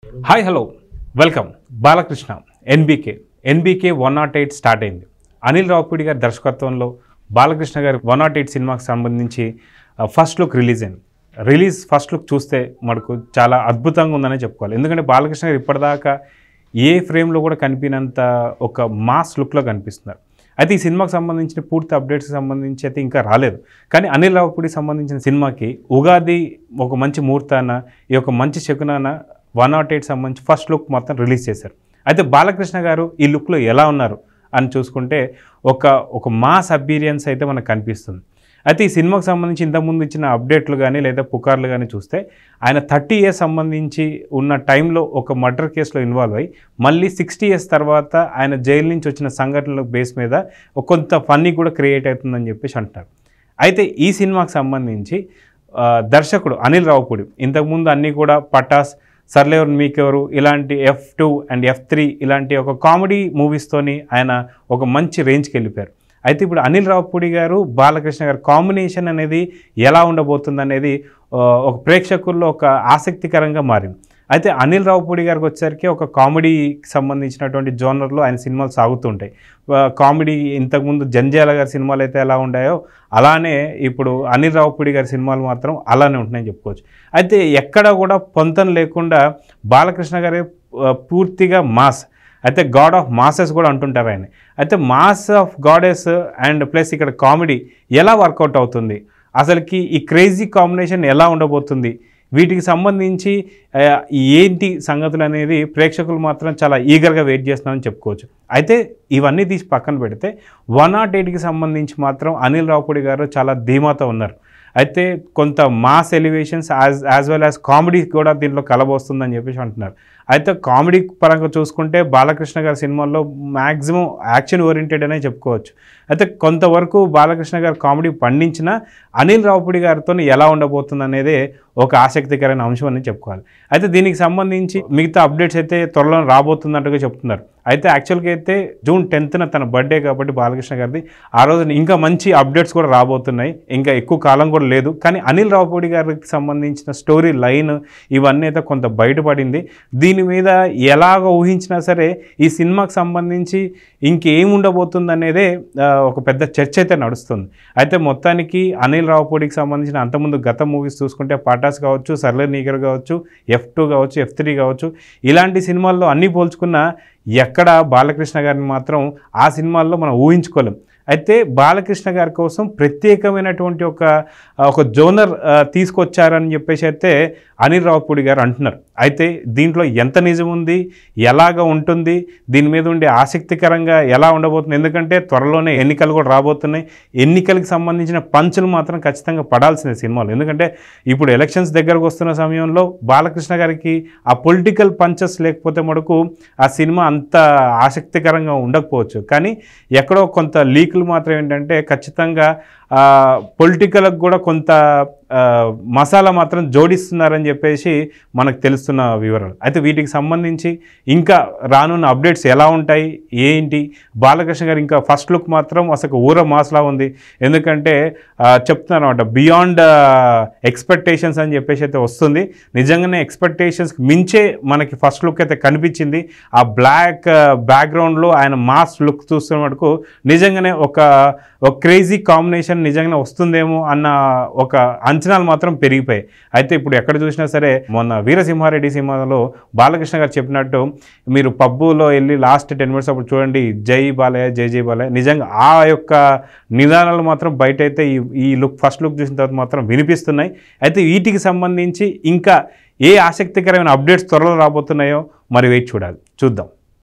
hi hello welcome Balakrishna NBK NBK one nought eight start అయింది అనిల్ రావుపూడి గారి దర్శకత్వంలో బాలకృష్ణ గారి వన్ నాట్ ఎయిట్ సినిమాకి సంబంధించి ఫస్ట్ లుక్ రిలీజ్ అయింది రిలీజ్ ఫస్ట్ లుక్ చూస్తే మనకు చాలా అద్భుతంగా ఉందనే చెప్పుకోవాలి ఎందుకంటే బాలకృష్ణ గారు ఇప్పటిదాకా ఏ ఫ్రేమ్లో కూడా కనిపినంత ఒక మాస్ లుక్లో కనిపిస్తున్నారు అయితే ఈ సినిమాకి సంబంధించిన పూర్తి అప్డేట్స్కి సంబంధించి అయితే ఇంకా రాలేదు కానీ అనిల్ రావుపూడికి సంబంధించిన సినిమాకి ఉగాది ఒక మంచి ముహూర్తాన ఈ యొక్క మంచి శకునాన వన్ నాట్ ఎయిట్ సంబంధించి ఫస్ట్ లుక్ మొత్తం రిలీజ్ చేశారు అయితే బాలకృష్ణ గారు ఈ లుక్లో ఎలా ఉన్నారు అని చూసుకుంటే ఒక ఒక మాస్ అపీరియన్స్ అయితే మనకు కనిపిస్తుంది అయితే ఈ సినిమాకి సంబంధించి ఇంతకుముందు ఇచ్చిన అప్డేట్లు కానీ లేదా పుకార్లు కానీ చూస్తే ఆయన థర్టీ ఇయర్స్ సంబంధించి ఉన్న టైంలో ఒక మర్డర్ కేసులో ఇన్వాల్వ్ అయ్యి మళ్ళీ సిక్స్టీ ఇయర్స్ తర్వాత ఆయన జైలు నుంచి వచ్చిన సంఘటనల బేస్ మీద ఒక కొంత ఫన్నీ కూడా క్రియేట్ అవుతుందని చెప్పేసి అంటున్నారు అయితే ఈ సినిమాకి సంబంధించి ఆ, దర్శకుడు అనిల్ రావుపూడి ఇంతకుముందు అన్నీ కూడా పటాస్ సర్లేవర్ మీకెవరు ఇలాంటి F two and F three ఇలాంటి ఒక కామెడీ మూవీస్తోని ఆయన ఒక మంచి రేంజ్కి వెళ్ళిపోయారు అయితే ఇప్పుడు అనిల్ రావుపూడి గారు బాలకృష్ణ గారు కాంబినేషన్ అనేది ఎలా ఉండబోతుంది అనేది ఆ, ఒక ప్రేక్షకుల్లో ఒక ఆసక్తికరంగా మారింది అయితే అనిల్ రావుపూడి గారికి వచ్చేసరికి ఒక కామెడీకి సంబంధించినటువంటి జోనర్లో ఆయన సినిమాలు సాగుతుంటాయి ఆ, కామెడీ ఇంతకుముందు జంజాల గారి సినిమాలు అయితే ఎలా ఉన్నాయో అలానే ఇప్పుడు అనిల్ రావుపూడి గారి సినిమాలు మాత్రం అలానే ఉంటున్నాయని చెప్పుకోవచ్చు అయితే ఎక్కడ కూడా పొంతన లేకుండా బాలకృష్ణ గారి ఆ, పూర్తిగా మాస్ అయితే గాడ్ ఆఫ్ మాసెస్ కూడా అంటుంటారు ఆయన అయితే mass of goddess and plus ఇక్కడ కామెడీ ఎలా వర్కౌట్ అవుతుంది అసలుకి ఈ క్రేజీ కాంబినేషన్ ఎలా ఉండబోతుంది వీటికి సంబంధించి ఆ, ఏంటి సంగతులు అనేది ప్రేక్షకులు మాత్రం చాలా ఈగర్గా వెయిట్ చేస్తున్నామని చెప్పుకోవచ్చు అయితే ఇవన్నీ తీసి పక్కన పెడితే వన్ నాట్ ఎయిట్కి సంబంధించి మాత్రం అనిల్ రావుపూడి గారు చాలా ధీమాతో ఉన్నారు అయితే కొంత mass elevations as as well as comedy కూడా దీంట్లో కలబోస్తుందని చెప్పేసి అంటున్నారు అయితే కామెడీ పరంగా చూసుకుంటే బాలకృష్ణ గారి సినిమాల్లో మ్యాక్సిమం యాక్షన్ ఓరియంటెడ్ అనే చెప్పుకోవచ్చు అయితే కొంతవరకు బాలకృష్ణ గారు కామెడీ పండించిన అనిల్ రావుపూడి గారితో ఎలా ఉండబోతుంది అనేది ఒక ఆసక్తికరమైన అంశం అని చెప్పుకోవాలి అయితే దీనికి సంబంధించి మిగతా అప్డేట్స్ అయితే త్వరలో రాబోతున్నట్టుగా చెప్తున్నారు అయితే యాక్చువల్గా అయితే జూన్ టెన్త్న తన బర్త్డే కాబట్టి బాలకృష్ణ గారిది ఆ రోజు ఇంకా మంచి అప్డేట్స్ కూడా రాబోతున్నాయి ఇంకా ఎక్కువ కాలం కూడా లేదు కానీ అనిల్ రావుపూడి గారికి సంబంధించిన స్టోరీ లైన్ ఇవన్నీ అయితే కొంత బయటపడింది దీని మీద ఎలాగ ఊహించినా సరే ఈ సినిమాకి సంబంధించి ఇంకేం ఉండబోతుంది అనేదే ఆ, ఒక పెద్ద చర్చ అయితే నడుస్తుంది అయితే మొత్తానికి అనిల్ రావుపూడికి సంబంధించిన అంతకుముందు గత మూవీస్ చూసుకుంటే పాటాస్ కావచ్చు సర్లే నీగర్ కావచ్చు ఎఫ్ టూ కావచ్చు ఎఫ్ త్రీ కావచ్చు ఇలాంటి సినిమాల్లో అన్నీ పోల్చుకున్నా ఎక్కడ బాలకృష్ణ గారిని మాత్రం ఆ సినిమాల్లో మనం ఊహించుకోలేం అయితే బాలకృష్ణ గారి కోసం ప్రత్యేకమైనటువంటి ఒక ఒక జోనర్ ఆ, తీసుకొచ్చారని చెప్పేసి అయితే అనిల్ రావుపూడి గారు అంటున్నారు అయితే దీంట్లో ఎంత నిజం ఉంది ఎలాగ ఉంటుంది దీని మీద ఉండే ఆసక్తికరంగా ఎలా ఉండబోతుంది ఎందుకంటే త్వరలోనే ఎన్నికలు కూడా రాబోతున్నాయి ఎన్నికలకు సంబంధించిన పంచులు మాత్రం ఖచ్చితంగా పడాల్సిందే సినిమాలు ఎందుకంటే ఇప్పుడు ఎలక్షన్స్ దగ్గరకు వస్తున్న సమయంలో బాలకృష్ణ గారికి ఆ పొలిటికల్ పంచెస్ లేకపోతే మటుకు ఆ సినిమా అంత ఆసక్తికరంగా ఉండకపోవచ్చు కానీ ఎక్కడో కొంత లీకులు మాత్రం ఏంటంటే ఖచ్చితంగా పొలిటికల్కి కూడా కొంత ఆ, మసాలా మాత్రం జోడిస్తున్నారని చెప్పేసి మనకు తెలుస్తున్న వివరాలు అయితే వీటికి సంబంధించి ఇంకా రానున్న అప్డేట్స్ ఎలా ఉంటాయి ఏంటి బాలకృష్ణ గారు ఇంకా ఫస్ట్ లుక్ మాత్రం అసలు ఊర మాస్లా ఉంది ఎందుకంటే ఆ, చెప్తున్నాను అనమాట బియాండ్ ఎక్స్పెక్టేషన్స్ అని చెప్పేసి అయితే వస్తుంది నిజంగానే ఎక్స్పెక్టేషన్స్కి మించే మనకి ఫస్ట్ లుక్ అయితే కనిపించింది ఆ బ్లాక్ బ్యాక్గ్రౌండ్లో ఆయన మాస్ లుక్ చూస్తున్న మటుకు నిజంగానే ఒక ఒక క్రేజీ కాంబినేషన్ నిజంగానే వస్తుందేమో అన్న ఒక అంచనాలు మాత్రం పెరిగిపోయాయి అయితే ఇప్పుడు ఎక్కడ చూసినా సరే మొన్న వీరసింహారెడ్డి సినిమాలో బాలకృష్ణ గారు చెప్పినట్టు మీరు పబ్బులో వెళ్ళి లాస్ట్ టెన్ మినిట్స్ అప్పుడు చూడండి జై బాలయ్య జై జై బాలయ్య నిజంగా ఆ యొక్క నిదానాలు మాత్రం బయట అయితే ఈ ఈ లుక్ ఫస్ట్ లుక్ చూసిన తర్వాత మాత్రం వినిపిస్తున్నాయి అయితే వీటికి సంబంధించి ఇంకా ఏ ఆసక్తికరమైన అప్డేట్స్ త్వరలో రాబోతున్నాయో మరి వెయిట్ చూడాలి చూద్దాం